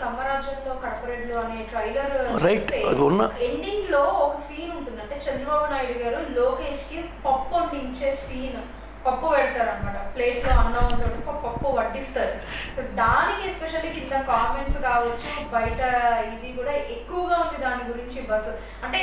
కమ్మరాజ్యంలో కడపరెడ్లు అనే trailer Right, అది ఉన్న- ఎండింగ్ లో ఒక సీన్ ఉంటుంది అంటే చంద్రబాబు నాయుడు గారు లోకేష్ కి పప్పు వండించే సీన్ పప్పు పెడతారు అనమాట ప్లేట్ లో అన్నం చోటు పప్పు వడ్డిస్తారు So దానికి ఎస్పెషల్లీ కింద కామెంట్స్ కావచ్చు బయట ఇది కూడా ఎక్కువగా ఉంది దాని గురించి బస్ అంటే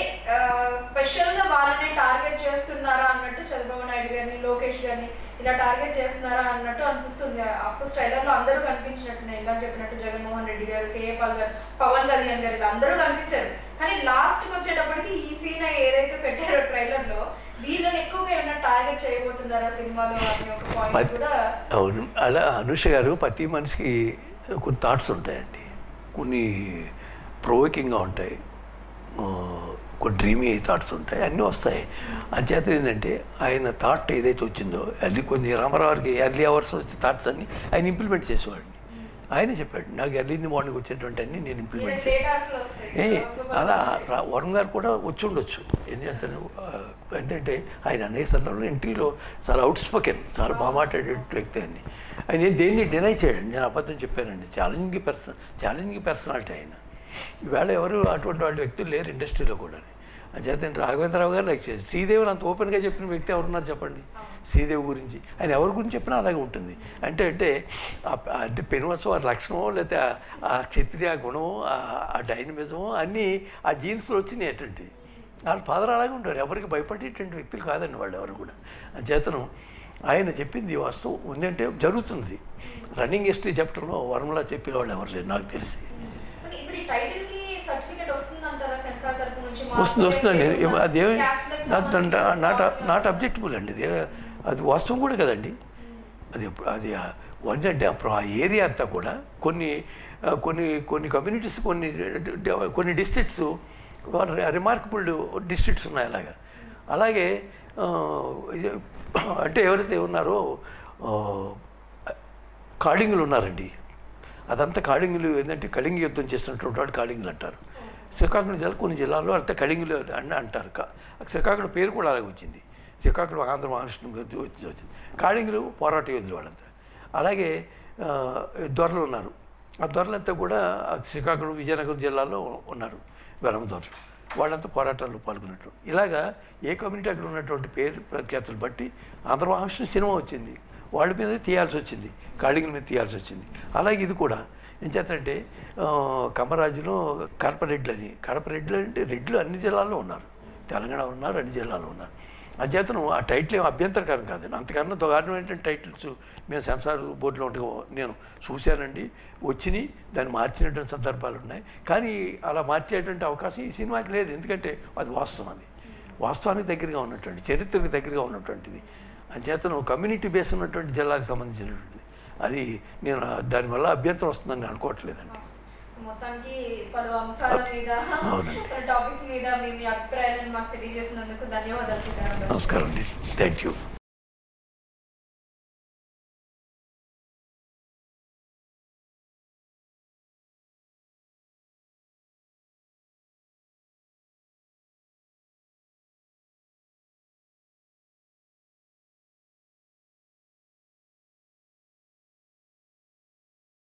స్పెషల్ గా వాళ్ళనే టార్గెట్ చేస్తున్నారా అన్నట్టు చంద్రబాబు నాయుడు గారిని లోకేష్ గారిని ఇలా టార్గెట్ చేస్తున్నారా అన్నట్టు అనిపిస్తుంది అఫ్కోర్స్ ట్రైలర్ లో అందరూ కనిపించినట్టు నేను ఇందాక చెప్పినట్టు జగన్మోహన్ రెడ్డి గారు కేఏ పాల్ గారు పవన్ కళ్యాణ్ గారు ఇలా అందరూ కనిపించారు కానీ లాస్ట్ కి వచ్చేటప్పటికి ఈ సీన్ ఏదైతే పెట్టారో ట్రైలర్ లో వీళ్ళని ఎక్కువగా ఏమైనా టార్గెట్ చేయబోతున్నారా సినిమాలో అనే ఒక పాయింట్ పది- కూడా అవును అలా అనుష గారు ప్రతి మనిషికి కొన్ని థాట్స్ ఉంటాయండి కొన్ని ప్రొవోకింగ్గా ఉంటాయి ఆ, కొన్ని డ్రీమీ థాట్స్ ఉంటాయి అన్నీ వస్తాయి అంచేత ఏంటంటే ఆయన థాట్ ఏదైతే వచ్చిందో అది కొన్ని రామారావుకి ఎర్లీ అవర్స్ వచ్చే థాట్స్ అన్ని ఆయన ఇంప్లిమెంట్ చేసేవాడిని ఆయనే చెప్పాడు నాకు ఎర్లీ ఇన్ ది మార్నింగ్ వచ్చేటువంటి అన్ని నేను ఇంప్లిమెంట్ వీళ్ళకి లేట్ అవర్స్ లో వస్తాయి ఏ అక్టోబర్ అలా వస్తాయి. రా- వరుణ్ గారు కూడా వచ్చి ఉండొచ్చు ఎందుకంటే ఆ, ఏంటంటే ఆయన అనేక సందర్భంలో ఇంటర్వ్యూలో చాలా అవుట్ స్పోకెన్ చాలా బాగా మాట్లాడే వ్యక్తి అండి ఆయన ఏం దేన్ని డినై చేయడు నేను అబద్ధం చెప్పానండి ఛాలెంజింగ్ పర్సన్ ఛాలెంజింగ్ పర్సనాలిటీ ఆయన ఈవేళ ఎవరు అటువంటి వాళ్ళ వ్యక్తులు లేరు ఇండస్ట్రీలో కూడా అంచేత రాఘవేంద్రరావు గారు లైక్ చేసి శ్రీదేవిని అంత ఓపెన్గా చెప్పిన వ్యక్తి ఎవరున్నారు చెప్పండి శ్రీదేవి గురించి ఆయన ఎవరి గురించి చెప్పినా అలాగే ఉంటుంది అంటే అంటే ఆ- ఆ అంటే పెనువత్సవం ఆ లక్షణమో లేకపోతే ఆ- ఆ క్షత్రియ గుణమో ఆ- ఆ డైనమిజమో అన్నీ ఆ జీన్స్లో వచ్చినాయి అటువంటి వాళ్ళ ఫాదర్ అలాగే ఉంటారు ఎవరికి భయపడేటువంటి వ్యక్తులు కాదండి వాళ్ళు ఎవరు కూడా చేతను ఆయన చెప్పింది వాస్తవం ఉందంటే జరుగుతుంది రన్నింగ్ హిస్టరీ చాప్టర్లో వర్మలా చెప్పిన వాళ్ళు ఎవరు లేరు నాకు తెలిసి అంటే ఇప్పుడు ఈ టైటిల్ కి సర్టిఫికేట్ వస్తుందంటారా సెన్సార్ తరపు నుంచి వస్తుంది వస్తుందండి మార్పులు అదేమి caste లకు నాట్ సంబంధించిన నాట్ problem. నాట్ అబ్జెక్టబుల్ అండి ఇది అది వాస్తవం కూడా కదండి అది అది ఏంటంటే అప్పుడు ఆ ఏరియా అంతా కూడా కొన్ని ఆ, కొన్ని కొన్ని కమ్యూనిటీస్ కొన్ని కొన్ని డిస్ట్రిక్ట్స్ రిమార్కబుల్ డిస్ట్రిక్ట్స్ ఉన్నాయి అలాగా అలాగే ఆ, ఇది- అంటే ఎవరైతే ఉన్నారో ఆ, కాళింగులు ఉన్నారండి అదంతా కాళింగులు ఏంటంటే కళింగ యుద్ధం చేస్తున్నటువంటి వాళ్ళు కాళింగులు అంటారు శ్రీకాకుళం జిల్లా కొన్ని జిల్లాల్లో అంతా కళింగులు అని అంటారు కా- శ్రీకాకుళం పేరు కూడా అలాగే వచ్చింది శ్రీకాకుళం ఆంధ్ర మహారాష్ట్ర నుంచి వచ్చి- వచ్చింది కాళింగులు పోరాట యోధులు వాళ్ళంతా అలాగే ఆ, దొరలు ఉన్నారు ఆ దొరలంతా కూడా ఆ శ్రీకాకుళం విజయనగరం జిల్లాలో ఉన్నారు వెలమ దొరలు వాళ్ళంతా పోరాటాల్లో పాల్గొన్నట్టు ఇలాగా ఏ కమ్యూనిటీ అక్కడ ఉన్నటువంటి పేరు ప్రఖ్యాతులు బట్టి ఆంధ్ర మహారాష్ట్ర సినిమా వచ్చింది వాళ్ళ మీద తీయాల్సి వచ్చింది కాళింగుల మీద తీయాల్సి వచ్చింది అలాగే ఇది కూడా ఏం చేతంటే కమ్మరాజులో కడప రెడ్లు అని కడప రెడ్లు అంటే రెడ్లు అన్ని జిల్లాల్లో ఉన్నారు తెలంగాణ ఉన్నారు అన్ని జిల్లాల్లో ఉన్నారు అధ్యతను ఆ టైటిల్ ఏం అభ్యంతరకరం కాదండి అంతకన్నా దారుణమైనటువంటి టైటిల్స్ మేము సెన్సార్ బోర్డులో ఉంటే నేను చూశానండి వచ్చినాయి దాన్ని మార్చినటువంటి సందర్భాలు ఉన్నాయి కానీ అలా మార్చేటువంటి అవకాశం ఈ సినిమాకి లేదు ఎందుకంటే అది వాస్తవం అది వాస్తవానికి దగ్గరగా ఉన్నటువంటి చరిత్రకు దగ్గరగా ఉన్నటువంటిది అంచేతను కమ్యూనిటీ బేస్ ఉన్నటువంటి జిల్లాకి సంబంధించినటువంటిది అది నేను దానివల్ల అభ్యంతరం వస్తుందని అనుకోవట్లేదండి మొత్తానికి పలు అంశాల మీద అవునండి. పలు టాపిక్స్ మీద మీ మీ అభిప్రాయాలను మాకు తెలియజేసినందుకు ధన్యవాదాలు సీతారాం గారు. నమస్కారం అండి థ్యాంక్ యూ